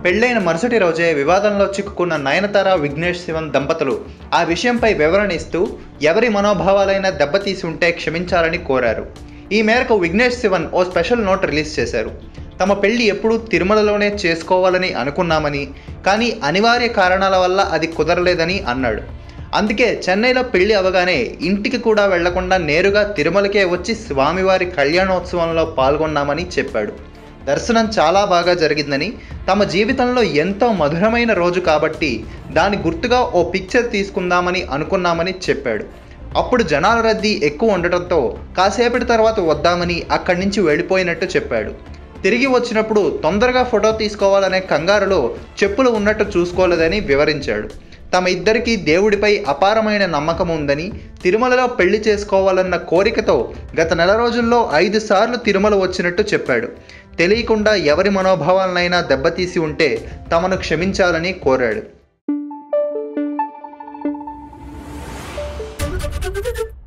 పెళ్ళైన మరుసటి రోజే వివాదంలో చిక్కుకున్న నయనతార విఘ్నేష్ శివన్ దంపతులు ఆ విషయంపై వివరణ ఇస్తూ ఎవరి మనోభావాలైనా దెబ్బతీసి ఉంటే క్షమించాలని కోరారు ఈ మేరకు విఘ్నేష్ శివన్ ఓ స్పెషల్ నోట్ రిలీజ్ చేశారు తమ పెళ్లి ఎప్పుడూ తిరుమలలోనే చేసుకోవాలని అనుకున్నామని కానీ అనివార్య కారణాల వల్ల అది కుదరలేదని అన్నాడు అందుకే చెన్నైలో పెళ్లి అవగానే ఇంటికి కూడా వెళ్లకుండా నేరుగా తిరుమలకే వచ్చి స్వామివారి కళ్యాణోత్సవంలో పాల్గొన్నామని చెప్పాడు దర్శనం చాలా బాగా జరిగిందని తమ జీవితంలో ఎంతో మధురమైన రోజు కాబట్టి దాని గుర్తుగా ఓ పిక్చర్ తీసుకుందామని అనుకున్నామని చెప్పాడు అప్పుడు జనాల రద్దీ ఎక్కువ ఉండటంతో కాసేపటి తర్వాత వద్దామని అక్కడి నుంచి వెళ్ళిపోయినట్టు చెప్పాడు తిరిగి వచ్చినప్పుడు తొందరగా ఫోటో తీసుకోవాలనే కంగారులో చెప్పులు ఉన్నట్టు చూసుకోలేదని వివరించాడు తమ ఇద్దరికీ దేవుడిపై అపారమైన నమ్మకం ఉందని తిరుమలలో పెళ్లి చేసుకోవాలన్న కోరికతో గత నెల రోజుల్లో ఐదు సార్లు తిరుమల వచ్చినట్టు చెప్పాడు తెలియకుండా ఎవరి మనోభావాలనైనా దెబ్బతీసి ఉంటే తమను క్షమించాలని కోరాడు